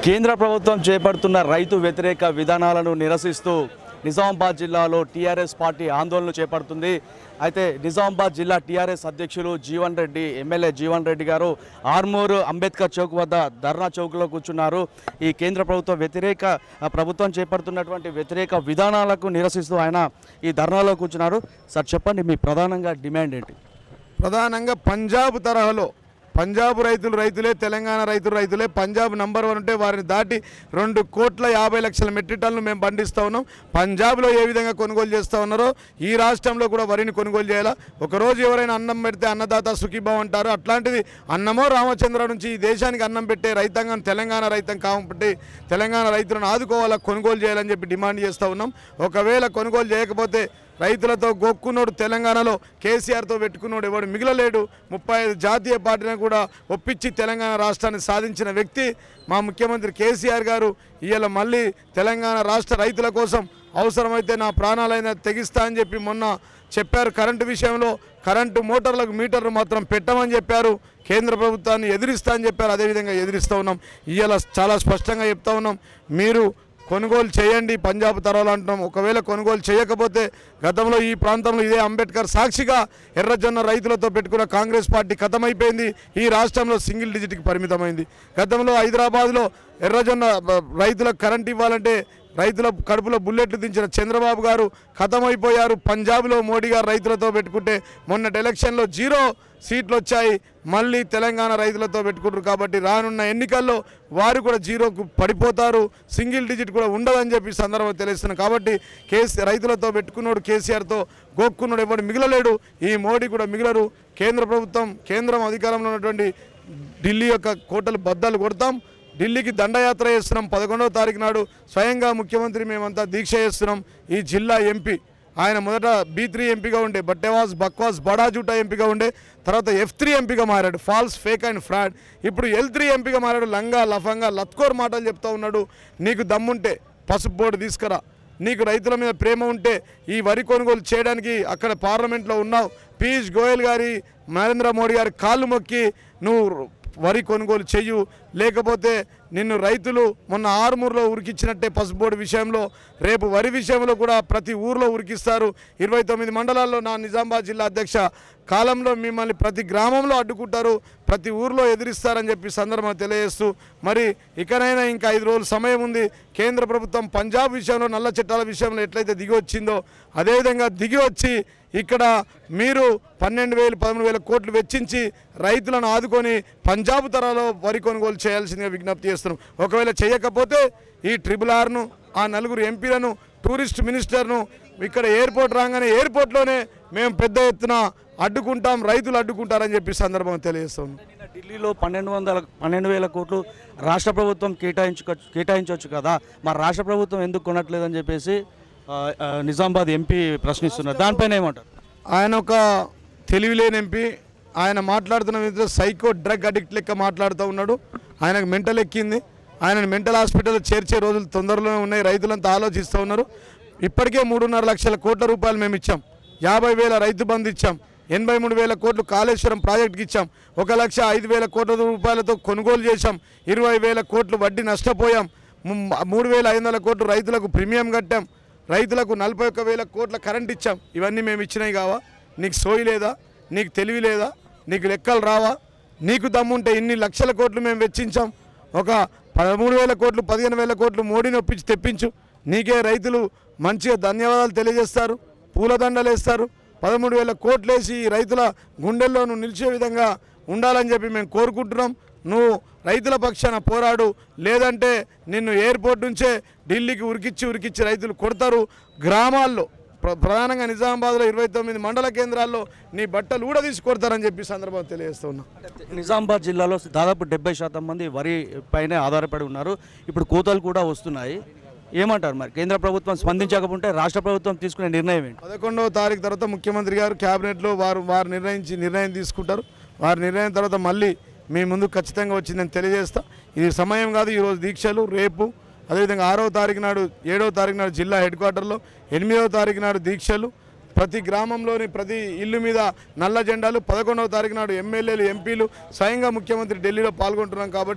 కేంద్ర ప్రభుత్వం చేపడుతున్న రైతు వ్యతిరేక విధానాలను నిరసిస్తూ నిజామాబాద్ జిల్లాలో టీఆర్ఎస్ పార్టీ ఆందోళన చేపడుతుంది అయితే నిజామాబాద్ జిల్లా టీఆర్ఎస్ అధ్యక్షులు జీవన్ రెడ్డి ఎమ్మెల్యే జీవన్ రెడ్డి గారు ఆర్మూరు అంబేద్కర్ చౌక్ వద్ద ధర్నా చౌక్లో కూర్చున్నారు ఈ కేంద్ర ప్రభుత్వ వ్యతిరేక ఆ, ప్రభుత్వం చేపడుతున్నటువంటి వ్యతిరేక విధానాలకు నిరసిస్తూ ఆయన ఈ ధర్నాలో కూర్చున్నారు సార్ చెప్పండి మీ ప్రధానంగా డిమాండ్ ఏంటి ప్రధానంగా పంజాబ్ తరహాలో పంజాబ్ రైతులు రైతులే తెలంగాణ రైతులు రైతులే పంజాబ్ నంబర్ వన్ ఉంటే వారిని దాటి రెండు కోట్ల యాభై లక్షల మెట్రిక్ టన్నులు మేము పండిస్తూ ఉన్నాం పంజాబ్లో ఏ విధంగా కొనుగోలు చేస్తూ ఉన్నారో ఈ రాష్ట్రంలో కూడా వరిని కొనుగోలు చేయాలా ఒకరోజు ఎవరైనా అన్నం పెడితే అన్నదాత సుఖీభావం అంటారు అట్లాంటిది అన్నమో రామచంద్ర నుంచి ఈ దేశానికి అన్నం పెట్టే రైతాంగం తెలంగాణ రైతం కాబట్టి తెలంగాణ రైతులను ఆదుకోవాలా కొనుగోలు చేయాలని చెప్పి డిమాండ్ చేస్తూ ఉన్నాం ఒకవేళ కొనుగోలు చేయకపోతే రైతులతో గొక్కున్నోడు తెలంగాణలో కేసీఆర్తో పెట్టుకున్నోడు ఎవడు మిగిలలేడు ముప్పై ఐదు జాతీయ పార్టీలను కూడా ఒప్పించి తెలంగాణ రాష్ట్రాన్ని సాధించిన వ్యక్తి మా ముఖ్యమంత్రి కేసీఆర్ గారు ఇవాళ మళ్ళీ తెలంగాణ రాష్ట్ర రైతుల కోసం అవసరమైతే నా ప్రాణాలైనా తెగిస్తా అని చెప్పి మొన్న చెప్పారు కరెంటు విషయంలో కరెంటు మోటార్లకు మీటర్లు మాత్రం పెట్టమని చెప్పారు కేంద్ర ప్రభుత్వాన్ని ఎదిరిస్తా అని చెప్పారు అదేవిధంగా ఎదిరిస్తూ ఉన్నాం ఇవాళ చాలా స్పష్టంగా చెప్తా ఉన్నాం మీరు కొనుగోలు చేయండి పంజాబ్ తరాలు అంటున్నాం ఒకవేళ కొనుగోలు చేయకపోతే గతంలో ఈ ప్రాంతంలో ఇదే అంబేద్కర్ సాక్షిగా ఎర్రజొన్న రైతులతో పెట్టుకున్న కాంగ్రెస్ పార్టీ ఖతమైపోయింది ఈ రాష్ట్రంలో సింగిల్ డిజిట్కి పరిమితమైంది గతంలో హైదరాబాద్లో ఎర్రజొన్న బ- రైతులకు కరెంట్ ఇవ్వాలంటే రైతుల కడుపులో బుల్లెట్లు దించిన చంద్రబాబు గారు ఖతమైపోయారు పంజాబ్లో మోడీ గారు రైతులతో పెట్టుకుంటే మొన్నటి ఎలక్షన్లో జీరో సీట్లు వచ్చాయి మళ్ళీ తెలంగాణ రైతులతో పెట్టుకుంటారు కాబట్టి రానున్న ఎన్నికల్లో వారు కూడా జీరోకు పడిపోతారు సింగిల్ డిజిట్ కూడా ఉండదని చెప్పి ఈ సందర్భంగా తెలుస్తున్నాం కాబట్టి కేసీ రైతులతో పెట్టుకున్నాడు కేసీఆర్తో గోక్కున్నాడు ఎవడు మిగలలేడు ఈ మోడీ కూడా మిగలరు కేంద్ర ప్రభుత్వం కేంద్రం అధికారంలో ఉన్నటువంటి ఢిల్లీ యొక్క కోటలు బద్దలు కొడతాం ఢిల్లీకి దండయాత్ర చేస్తున్నాం పదకొండవ తారీఖు నాడు స్వయంగా ముఖ్యమంత్రి మేమంతా దీక్ష చేస్తున్నాం ఈ జిల్లా ఎంపీ ఆయన మొదట బీ త్రీ ఎంపీగా ఉండే బట్టెవాస్ బక్వాస్ బడా జూటా ఎంపీగా ఉండే తర్వాత ఎఫ్ త్రీ ఎంపీగా మారాడు ఫాల్స్ ఫేక్ అండ్ ఫ్రాడ్ ఇప్పుడు ఎల్ త్రీ ఎంపీగా మారాడు లంగా లఫంగా లత్కోర్ మాటలు చెప్తా ఉన్నాడు నీకు దమ్ముంటే పసుపు బోర్డు తీసుకురా నీకు రైతుల మీద ప్రేమ ఉంటే ఈ వరి కొనుగోలు చేయడానికి అక్కడ పార్లమెంట్లో ఉన్నావు పీయూష్ గోయల్ గారి నరేంద్ర మోడీ గారి కాళ్ళు మొక్కి నువ్వు వరి కొనుగోలు చెయ్యు లేకపోతే నిన్ను రైతులు మొన్న ఆరుమూరులో ఉరికిచ్చినట్టే పసుబోర్డు విషయంలో రేపు వరి విషయంలో కూడా ప్రతి ఊర్లో ఉరికిస్తారు ఇరవై తొమ్మిది మండలాల్లో నా నిజామాబాద్ జిల్లా అధ్యక్ష కాలంలో మిమ్మల్ని ప్రతి గ్రామంలో అడ్డుకుంటారు ప్రతి ఊర్లో ఎదిరిస్తారని చెప్పి సందర్భంగా తెలియజేస్తూ మరి ఇకనైనా ఇంకా ఐదు రోజులు సమయం ఉంది కేంద్ర ప్రభుత్వం పంజాబ్ విషయంలో నల్ల చట్టాల విషయంలో ఎట్లయితే దిగి వచ్చిందో అదేవిధంగా దిగి వచ్చి ఇక్కడ మీరు పన్నెండు వేలు పదమూడు వేల కోట్లు వెచ్చించి రైతులను ఆదుకొని పంజాబ్ తరాలో వరి కొనుగోలు చేయాల్సిందిగా విజ్ఞప్తి చేస్తున్నాం ఒకవేళ చేయకపోతే ఈ ట్రిపుల్ ఆర్ను ఆ నలుగురు ఎంపీలను టూరిస్ట్ మినిస్టర్ను ఇక్కడ ఎయిర్పోర్ట్ రాగానే ఎయిర్పోర్ట్లోనే మేము పెద్ద ఎత్తున అడ్డుకుంటాం రైతులు అడ్డుకుంటారని చెప్పి సందర్భం తెలియజేస్తున్నాం నిన్న ఢిల్లీలో పన్నెండు వందల పన్నెండు వేల కోట్లు రాష్ట్ర ప్రభుత్వం కేటాయించు కేటాయించవచ్చు కదా మరి రాష్ట్ర ప్రభుత్వం ఎందుకు కొనట్లేదని చెప్పేసి ఆ, ఆ, నిజామాబాద్ ఎంపీ ప్రశ్నిస్తున్నారు దానిపైన ఏమంటారు ఆయన ఒక తెలివిలేని ఎంపీ ఆయన మాట్లాడుతున్న విధంగా సైకో డ్రగ్ అడిక్ట్ లెక్క మాట్లాడుతూ ఉన్నాడు ఆయనకు మెంటల్ ఎక్కింది ఆయన మెంటల్ హాస్పిటల్ చేర్చే రోజులు తొందరలోనే ఉన్నాయి రైతులంతా ఆలోచిస్తూ ఉన్నారు ఇప్పటికే మూడున్నర లక్షల కోట్ల రూపాయలు మేము ఇచ్చాం యాభై వేల రైతు బంధు ఇచ్చాం ఎనభై మూడు వేల కోట్లు కాళేశ్వరం ప్రాజెక్టుకి ఇచ్చాం ఒక లక్ష ఐదు వేల కోట్ల రూపాయలతో కొనుగోలు చేశాం ఇరవై వేల కోట్లు వడ్డీ నష్టపోయాం ము- మూడు వేల ఐదు వందల కోట్లు రైతులకు ప్రీమియం కట్టాం రైతులకు నలభై ఒక్క వేల కోట్ల కరెంట్ ఇచ్చాం ఇవన్నీ మేము ఇచ్చినాయి కావా నీకు సోయి లేదా నీకు తెలివి లేదా నీకు లెక్కలు రావా నీకు దమ్ముంటే ఇన్ని లక్షల కోట్లు మేము వెచ్చించాం ఒక పదమూడు వేల కోట్లు పదిహేను వేల కోట్లు మోడీని ఒప్పించి తెప్పించు నీకే రైతులు మంచిగా ధన్యవాదాలు తెలియజేస్తారు పూలదండలు వేస్తారు పదమూడు వేల కోట్లు వేసి ఈ రైతుల గుండెల్లో నువ్వు నిలిచే విధంగా ఉండాలని చెప్పి మేము కోరుకుంటున్నాం నువ్వు రైతుల పక్షాన పోరాడు లేదంటే నిన్ను ఎయిర్పోర్ట్ నుంచే ఢిల్లీకి ఉరికిచ్చి ఉరికిచ్చి రైతులు కొడతారు గ్రామాల్లో ప్ర- ప్రధానంగా నిజామాబాద్లో ఇరవై తొమ్మిది మండల కేంద్రాల్లో నీ బట్టలు కూడా తీసి కొడతారని చెప్పి ఈ సందర్భంగా తెలియజేస్తున్నా నిజామాబాద్ జిల్లాలో దాదాపు డెబ్బై శాతం మంది వరి పైనే ఆధారపడి ఉన్నారు ఇప్పుడు కోతలు కూడా వస్తున్నాయి ఏమంటారు మరి కేంద్ర ప్రభుత్వం స్పందించకపోతే రాష్ట్ర ప్రభుత్వం తీసుకునే నిర్ణయం ఏంటి పదకొండవ తారీఖు తర్వాత ముఖ్యమంత్రి గారు క్యాబినెట్లో వారు వారు నిర్ణయించి నిర్ణయం తీసుకుంటారు వారి నిర్ణయం తర్వాత మళ్ళీ మీ ముందు ఖచ్చితంగా వచ్చిందని తెలియజేస్తా ఇది సమయం కాదు ఈరోజు దీక్షలు రేపు అదేవిధంగా ఆరవ తారీఖు నాడు ఏడవ తారీఖు నాడు జిల్లా హెడ్ క్వార్టర్లో ఎనిమిదవ తారీఖు నాడు దీక్షలు ప్రతి గ్రామంలోని ప్రతి ఇల్లు మీద నల్ల జెండాలు పదకొండవ తారీఖు నాడు ఎమ్మెల్యేలు ఎంపీలు స్వయంగా ముఖ్యమంత్రి ఢిల్లీలో పాల్గొంటున్నాం కాబట్టి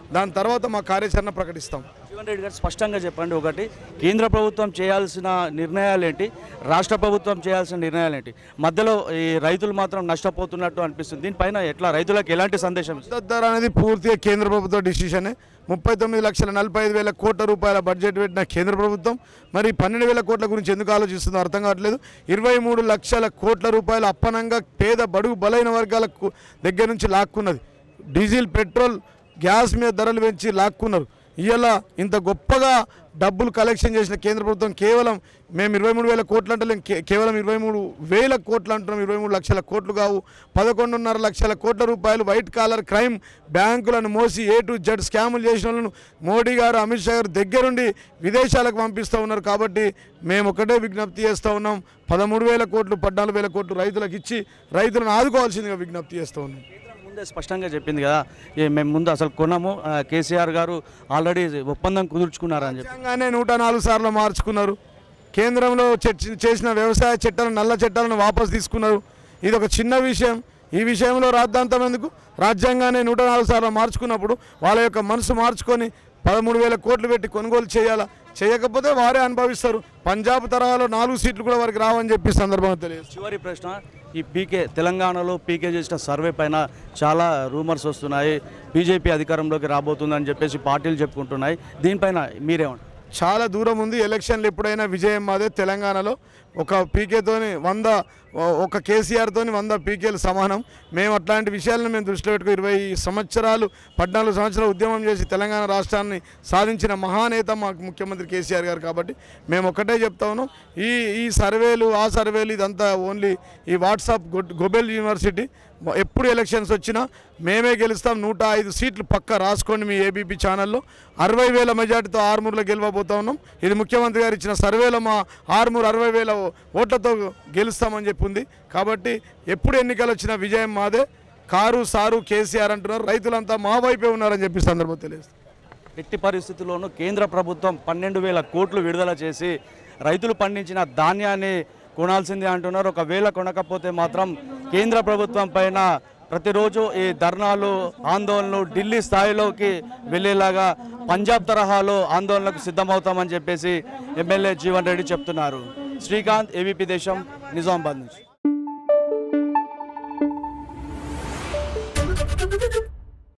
దాని తర్వాత మా కార్యాచరణ ప్రకటిస్తాం జీవన్ రెడ్డి గారు స్పష్టంగా చెప్పండి ఒకటి కేంద్ర ప్రభుత్వం చేయాల్సిన నిర్ణయాలు ఏంటి రాష్ట్ర ప్రభుత్వం చేయాల్సిన నిర్ణయాలు ఏంటి మధ్యలో ఈ రైతులు మాత్రం నష్టపోతున్నట్టు అనిపిస్తుంది దీనిపైన ఎట్లా రైతులకు ఎలాంటి సందేశం ఇస్తారు? మద్దతు ధర అనేది పూర్తిగా కేంద్ర ప్రభుత్వ డిసిషనే ముప్పై తొమ్మిది లక్షల నలభై ఐదు వేల కోట్ల రూపాయల బడ్జెట్ పెట్టిన కేంద్ర ప్రభుత్వం మరి పన్నెండు వేల కోట్ల గురించి ఎందుకు ఆలోచిస్తుందో అర్థం కావట్లేదు ఇరవై మూడు లక్షల కోట్ల రూపాయల అప్పనంగా పేద బడుగు బలైన వర్గాలకు దగ్గర నుంచి లాక్కున్నది డీజిల్ పెట్రోల్ గ్యాస్ మీద ధరలు పెంచి లాక్కున్నారు ఇవాళ ఇంత గొప్పగా డబ్బులు కలెక్షన్ చేసిన కేంద్ర ప్రభుత్వం కేవలం మేము ఇరవై మూడు వేల కోట్లు అంటలేం కే- కేవలం ఇరవై మూడు వేల కోట్లు అంటున్నాం ఇరవై మూడు లక్షల కోట్లు కావు పదకొండున్నర లక్షల కోట్ల రూపాయలు వైట్ కాలర్ క్రైమ్ బ్యాంకులను మోసి ఏ టు జెడ్ స్కాములు చేసిన వాళ్ళను మోడీ గారు అమిత్ షా గారు దగ్గరుండి విదేశాలకు పంపిస్తూ ఉన్నారు కాబట్టి మేము ఒకటే విజ్ఞప్తి చేస్తూ ఉన్నాం పదమూడు వేల కోట్లు పద్నాలుగు వేల కోట్లు రైతులకు ఇచ్చి రైతులను ఆదుకోవాల్సిందిగా విజ్ఞప్తి చేస్తూ ఉన్నాం కేంద్రం ముందే స్పష్టంగా చెప్పింది కదా ఏ మేము ముందు అసలు కొనము ఆ, కేసీఆర్ గారు ఆల్రెడీ ఒప్పందం కుదుర్చుకున్నారని చెప్పి రాజ్యాంగానే నూట నాలుగు సార్లు మార్చుకున్నారు కేంద్రంలో చర్చ- చేసిన వ్యవసాయ చట్టాలను నల్ల చట్టాలను వాపసు తీసుకున్నారు ఇది ఒక చిన్న విషయం ఈ విషయంలో రాద్ధాంతం ఎందుకు రాజ్యాంగాన్ని నూట నాలుగు సార్లు మార్చుకున్నప్పుడు వాళ్ళ యొక్క మనసు మార్చుకొని పదమూడు వేల కోట్లు పెట్టి కొనుగోలు చేయాలా చేయకపోతే వారే అనుభవిస్తారు పంజాబ్ తరహాలో నాలుగు సీట్లు కూడా వారికి రావని చెప్పి ఈ సందర్భంగా తెలియదు చివరి ప్రశ్న ఈ పీకే తెలంగాణలో పీకే చేసిన సర్వే పైన చాలా రూమర్స్ వస్తున్నాయి బీజేపీ అధికారంలోకి రాబోతుందని చెప్పేసి పార్టీలు చెప్పుకుంటున్నాయి దీనిపైన మీరేమంటారు చాలా దూరం ఉంది ఎలక్షన్లు ఎప్పుడైనా విజయం మాదే తెలంగాణలో ఒక పీకేతోని వంద ఒక కేసీఆర్తోని వంద పీకేలు సమానం మేము అట్లాంటి విషయాలను మేము దృష్టిలో పెట్టుకుని ఇరవై సంవత్సరాలు పద్నాలుగు సంవత్సరాలు ఉద్యమం చేసి తెలంగాణ రాష్ట్రాన్ని సాధించిన మహానేత మాకు ముఖ్యమంత్రి కేసీఆర్ గారు కాబట్టి మేము ఒకటే చెప్తా ఉన్నాం ఈ ఈ సర్వేలు ఆ సర్వేలు ఇదంతా ఓన్లీ ఈ వాట్సాప్ గొ- గొబెల్ యూనివర్సిటీ ఎప్పుడు ఎలక్షన్స్ వచ్చినా మేమే గెలుస్తాం నూట ఐదు సీట్లు పక్క రాసుకోండి మీ ఏబీపీ ఛానల్లో అరవై వేల మెజార్టీతో ఆరుమూరులో గెలవబోతా ఉన్నాం ఇది ముఖ్యమంత్రి గారు ఇచ్చిన సర్వేలో మా ఆరుమూరు అరవై వేల ఓట్లతో గెలుస్తామని చెప్పి ఉంది కాబట్టి ఎప్పుడు ఎన్నికలు వచ్చినా విజయం మాదే కారు సారు కేసీఆర్ అంటున్నారు రైతులంతా మా వైపే ఉన్నారని చెప్పి ఈ సందర్భం తెలియదు ఎట్టి పరిస్థితుల్లోనూ కేంద్ర ప్రభుత్వం పన్నెండు వేల కోట్లు విడుదల చేసి రైతులు పండించిన ధాన్యాన్ని కొనాల్సిందే అంటున్నారు ఒకవేళ కొనకపోతే మాత్రం కేంద్ర ప్రభుత్వం పైన ప్రతిరోజు ఈ ధర్నాలు ఆందోళనలు ఢిల్లీ స్థాయిలోకి వెళ్ళేలాగా పంజాబ్ తరహాలో ఆందోళనకు సిద్ధమవుతామని చెప్పేసి ఎమ్మెల్యే జీవన్ రెడ్డి చెప్తున్నారు శ్రీకాంత్ ఏబీపీ దేశం నిజామాబాద్ నుంచి